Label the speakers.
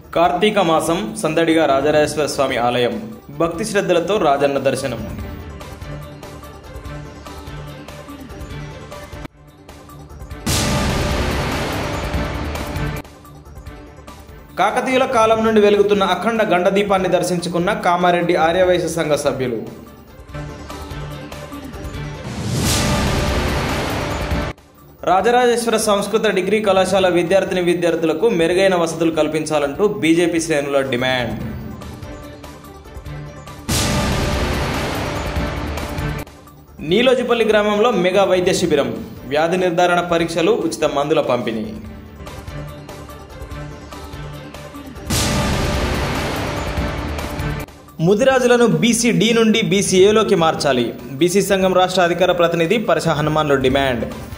Speaker 1: కార్తీక మాసం సందడిగా రాజరాజేశ్వర స్వామి ఆలయం భక్తి శ్రద్ధలతో రాజన్న దర్శనం కాకతీయుల కాలం నుండి వెలుగుతున్న అఖండ గండదీపాన్ని దర్శించుకున్న కామారెడ్డి ఆర్యవైశ్య సంఘ సభ్యులు రాజరాజేశ్వర సంస్కృత డిగ్రీ కళాశాల విద్యార్థిని విద్యార్థులకు మెరుగైన వసతులు కల్పించాలంటూ బీజేపీ శ్రేణుల డిమాండ్ నీలోజిపల్లి గ్రామంలో మెగా వైద్య శిబిరం వ్యాధి నిర్ధారణ పరీక్షలు ఉచిత మందుల పంపిణీ ముదిరాజులను బీసీ డి నుండి బీసీ ఏలోకి మార్చాలి బీసీ సంఘం రాష్ట్ర అధికార ప్రతినిధి పరశ హనుమాన్లు డిమాండ్